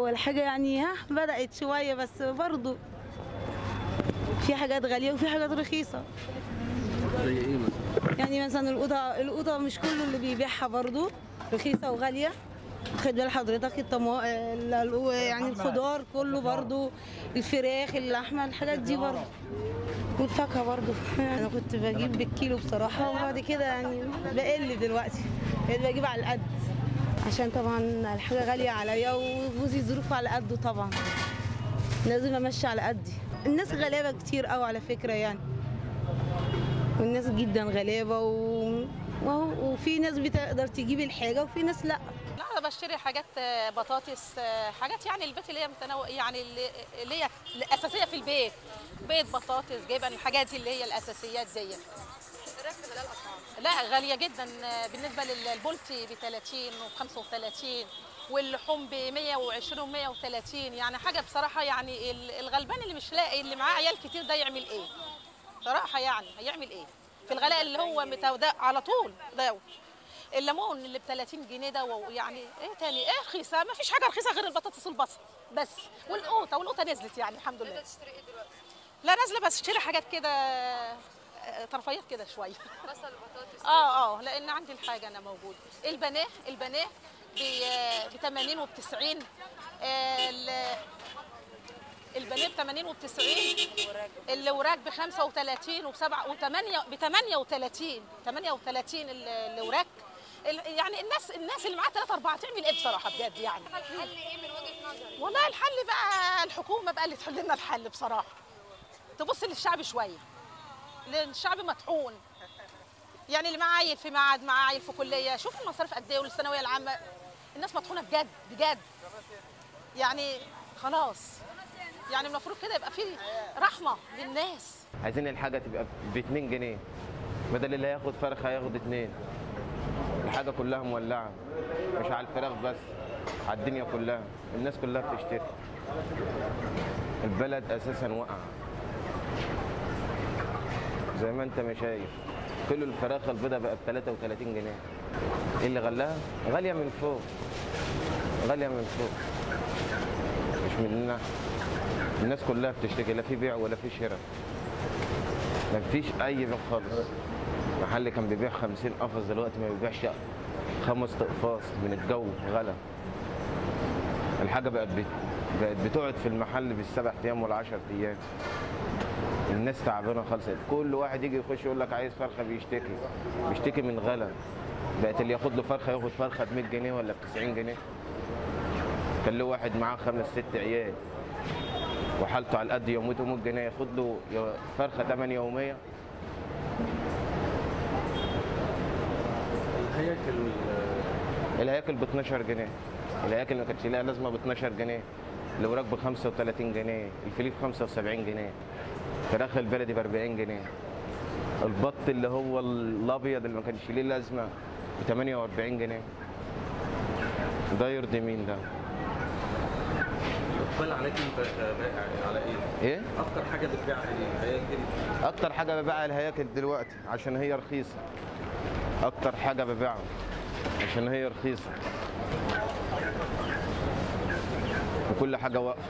والحاجة يعني ها بدأت شوية بس برضو في حاجات غالية وفي حاجات رخيصة زي ايه مثلا؟ يعني مثلا القوطة القوطة مش كله اللي بيبيعها برضو رخيصة وغالية خد بال حضرتك الطما ال- ال- يعني الخضار كله برضو الفراخ اللحمة الحاجات دي برضو والفاكهة برضو أنا كنت بجيب بالكيلو بصراحة وبعد كده يعني بقل دلوقتي بقيت بجيب على القد عشان طبعا الحاجة غالية عليا وجوزي ظروفه على قده طبعا لازم امشي على قدي الناس غلابة كتير قوي على فكرة يعني والناس جدا غلابة و... وهو- وفي ناس بتقدر تجيب الحاجة وفي ناس لا لا انا بشتري حاجات آه، بطاطس آه، حاجات يعني البيت اللي هي متنوع يعني اللي اللي هي الاساسيه في البيت بيض بطاطس جبن الحاجات اللي هي الاساسيات دي لا غاليه جدا آه، بالنسبه للبولتي ب 30 و 35 واللحوم ب 120 و 130 يعني حاجه بصراحه يعني ال- الغلبان اللي مش لاقي اللي معاه عيال كتير ده يعمل ايه؟ صراحه يعني هيعمل ايه؟ في الغلاء اللي هو متودع على طول ده الليمون اللي ب 30 جنيه ده ويعني ايه تاني ايه رخيصه ما فيش حاجه رخيصه غير البطاطس والبصل بس والقوطه والقوطه نزلت يعني الحمد لله لا نازله بس اشتري حاجات كده آه، طرفيات كده شويه بصل وبطاطس اه اه لان عندي الحاجه انا موجوده البناه البناه ب 80 وب 90 البناه ب 80 وب 90 الوراك ب 35 وب 7 و 8 ب 38 38 ال- الوراك ال- يعني الناس الناس اللي معاها 3 4 تعمل ايه بصراحه بجد يعني الحل ايه من وجهه نظرك؟ والله الحل بقى الحكومه بقى اللي تحل لنا الحل بصراحه تبص للشعب شويه لان الشعب مطحون يعني اللي معاه عيل في معهد معاه عيل في كليه شوف المصاريف قد ايه والثانويه العامه الناس مطحونه بجد بجد يعني خلاص يعني المفروض كده يبقى في رحمه للناس عايزين الحاجه تبقى ب 2 جنيه بدل اللي هياخد فرخه هياخد اتنين الحاجه كلها مولعه مش على الفراخ بس على الدنيا كلها الناس كلها بتشتري البلد اساسا وقع زي ما انت ما شايف كيلو الفراخ البيضاء بقى ب 33 جنيه ايه اللي غلاها غاليه من فوق غاليه من فوق مش مننا الناس كلها بتشتكي لا في بيع ولا في شراء ما فيش اي بيع خالص محل كان بيبيع 50 قفص دلوقتي ما بيبيعش خمس اقفاص من الجو غلا الحاجه بقت بت... بقت بتقعد في المحل بالسبع ايام والعشر ايام الناس تعبانه خالص كل واحد يجي يخش يقول لك عايز فرخه بيشتكي بيشتكي من غلا بقت اللي ياخد له فرخه ياخد فرخه ب 100 جنيه ولا ب 90 جنيه كان له واحد معاه خمس ست عيال وحالته على القد يوميته 100 جنيه ياخد له يو- فرخه 8 يوميه الهياكل وال- الهياكل ب 12 جنيه الهياكل ما كانتش لها لازمه ب 12 جنيه الوراك ب 35 جنيه الفيليه ب 75 جنيه فراخ البلدي ب 40 جنيه البط اللي هو الابيض اللي ما كانش ليه لازمه ب 48 جنيه ده يرضي مين ده؟ اقبال عليك انت كبائع على ايه؟ ايه؟ اكتر حاجه بتبيعها ايه؟ هياكل اكتر حاجه ببيعها الهياكل دلوقتي عشان هي رخيصه اكتر حاجه ببيعها عشان هي رخيصه وكل حاجه واقفه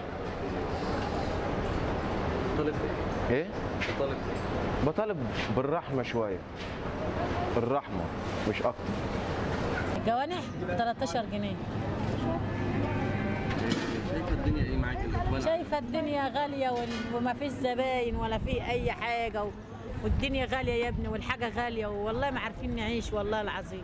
طالب ايه؟ ايه طالب ايه؟ بطالب بالرحمه شويه الرحمه مش اكتر جوانح 13 جنيه شايفه الدنيا ايه معاك الاقبال عليك؟ شايفه الدنيا غاليه وال- وما فيش زباين ولا في اي حاجه و... والدنيا غاليه يا ابني والحاجه غاليه والله ما عارفين نعيش والله العظيم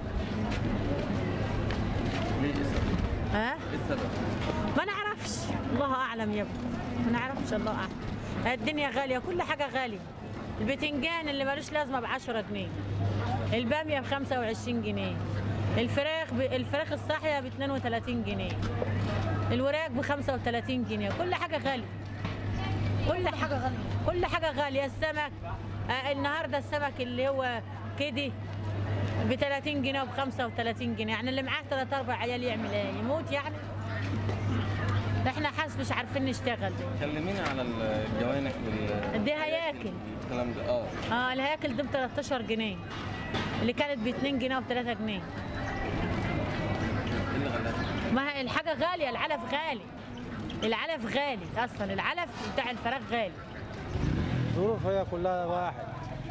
ليه ايه السبب؟ ها ايه السبب؟ ما نعرفش الله اعلم يا ابني ما نعرفش الله اعلم الدنيا غاليه كل حاجه غاليه البتنجان اللي ملوش لازمه ب 10 جنيه الباميه ب 25 جنيه الفراخ ب... الفراخ الصاحيه ب 32 جنيه الوراك ب 35 جنيه كل حاجه غاليه كل حاجه غاليه كل حاجه غاليه السمك آه النهارده السمك اللي هو كده ب 30 جنيه وب 35 جنيه يعني اللي معاه ثلاث اربع عيال يعمل ايه يموت يعني احنا حاسس مش عارفين نشتغل كلميني على الجوانح وال دي هياكل الكلام ده اه اه الهياكل دي ب 13 جنيه اللي كانت ب 2 جنيه وب 3 جنيه ايه اللي غلاها؟ ما هي الحاجه غاليه العلف غالي العلف غالي اصلا العلف بتاع الفراخ غالي ظروف هي كلها واحد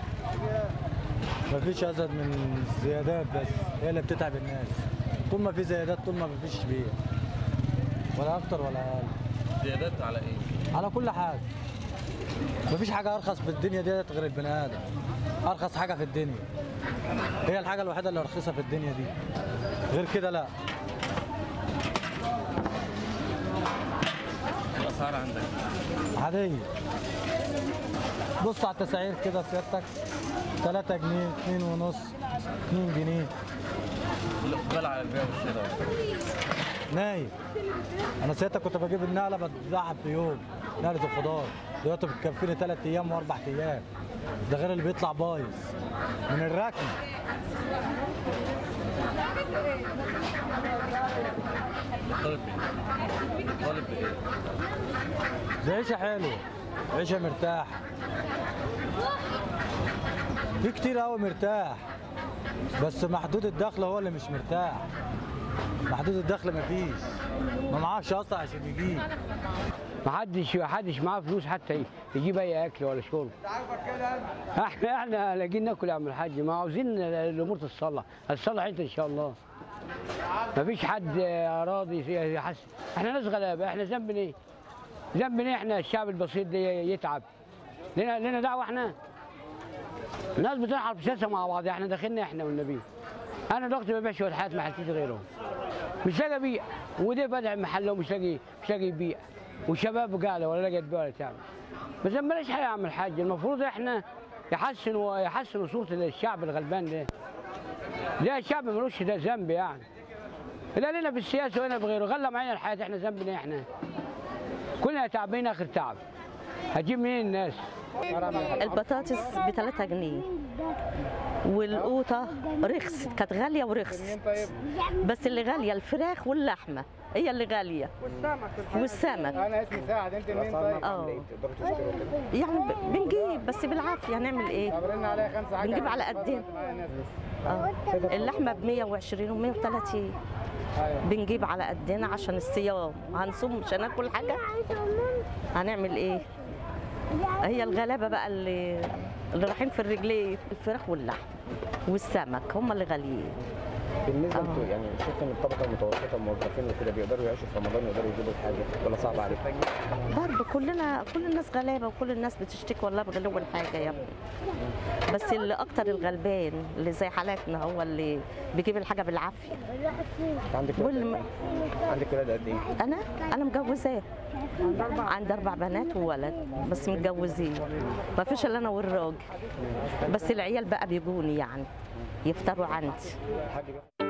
مفيش ازيد من الزيادات بس هي اللي بتتعب الناس طول ما في زيادات طول ما مفيش بيع ولا اكتر ولا اقل زيادات على ايه؟ على كل حاجه مفيش حاجه ارخص في الدنيا ديت غير البني ادم ارخص حاجه في الدنيا هي الحاجه الوحيده اللي رخيصه في الدنيا دي غير كده لا الاسعار عندك عاديه بص على التسعير كده سيادتك 3 جنيه 2 ونص 2 جنيه الاقبال على البيع والشراء نايم انا ساعتها كنت بجيب النقله بتزعب في يوم نقله الخضار دلوقتي بتكفيني ثلاث ايام واربع ايام ده غير اللي بيطلع بايظ من الركن طالب بايه؟ طالب بايه؟ دي عيشه حلوه عيشه مرتاح في كتير قوي مرتاح بس محدود الدخل هو اللي مش مرتاح محدود الدخل مفيش ما معاش اصلا عشان يجيب محدش محدش معاه فلوس حتى يجيب اي اكل ولا شرب احنا احنا لاقيين ناكل يا عم الحاج ما عاوزين الامور تتصلح هتصلح انت ان شاء الله مفيش حد راضي يحس احنا ناس غلابه احنا ذنبنا ايه؟ ذنبنا إيه احنا الشعب البسيط ده يتعب لنا لنا دعوه احنا الناس بتلعب سياسه مع بعض احنا داخلنا احنا والنبي انا دلوقتي ما ببيعش ولا حاجه ما حلتش غيرهم مش لاقي ابيع وده بدع محل ومش لاقي مش لاقي يبيع وشباب قاعده ولا لاقي تبيع ولا تعمل بس بلاش حاجه يا عم الحاج المفروض احنا يحسنوا يحسنوا صوره الشعب الغلبان ده ده الشعب ملوش ده ذنب يعني لا لنا في السياسه ولا بغيره غلى معانا الحياه احنا ذنبنا احنا كلنا تعبين اخر تعب هتجيب منين الناس البطاطس ب 3 جنيه والقوطه رخصت كانت غاليه ورخصت بس اللي غاليه الفراخ واللحمه هي اللي غاليه والسمك انا اسمي سعد انت منين طيب؟ اه يعني ب- بنجيب بس بالعافيه هنعمل ايه صابرين عليها خمسة حاجة بنجيب على قدنا اه اللحمه ب 120 و 130 بنجيب على قدنا عشان الصيام هنصوم مش هناكل حاجه هنعمل ايه هي الغلابه بقى اللي اللي رايحين في الرجلين الفراخ واللحم والسمك هم اللي غاليين بالنسبه آه. انتوا يعني شايف ان الطبقه المتوسطه الموظفين وكده بيقدروا يعيشوا في رمضان يقدروا يجيبوا الحاجه ولا صعب عليكم؟ برضه كلنا كل الناس غلابه وكل الناس بتشتكي والله بغلو الحاجه يا ابني بس اللي اكتر الغلبان اللي زي حالاتنا هو اللي بيجيب الحاجه بالعافيه انت عندك ولاد واللي قد ايه؟ عندك ولاد قد ايه؟ انا انا مجوزاه عندي اربع بنات وولد بس متجوزين ما فيش الا انا والراجل بس العيال بقى بيجوني يعني يفطروا عندي الحاج بقى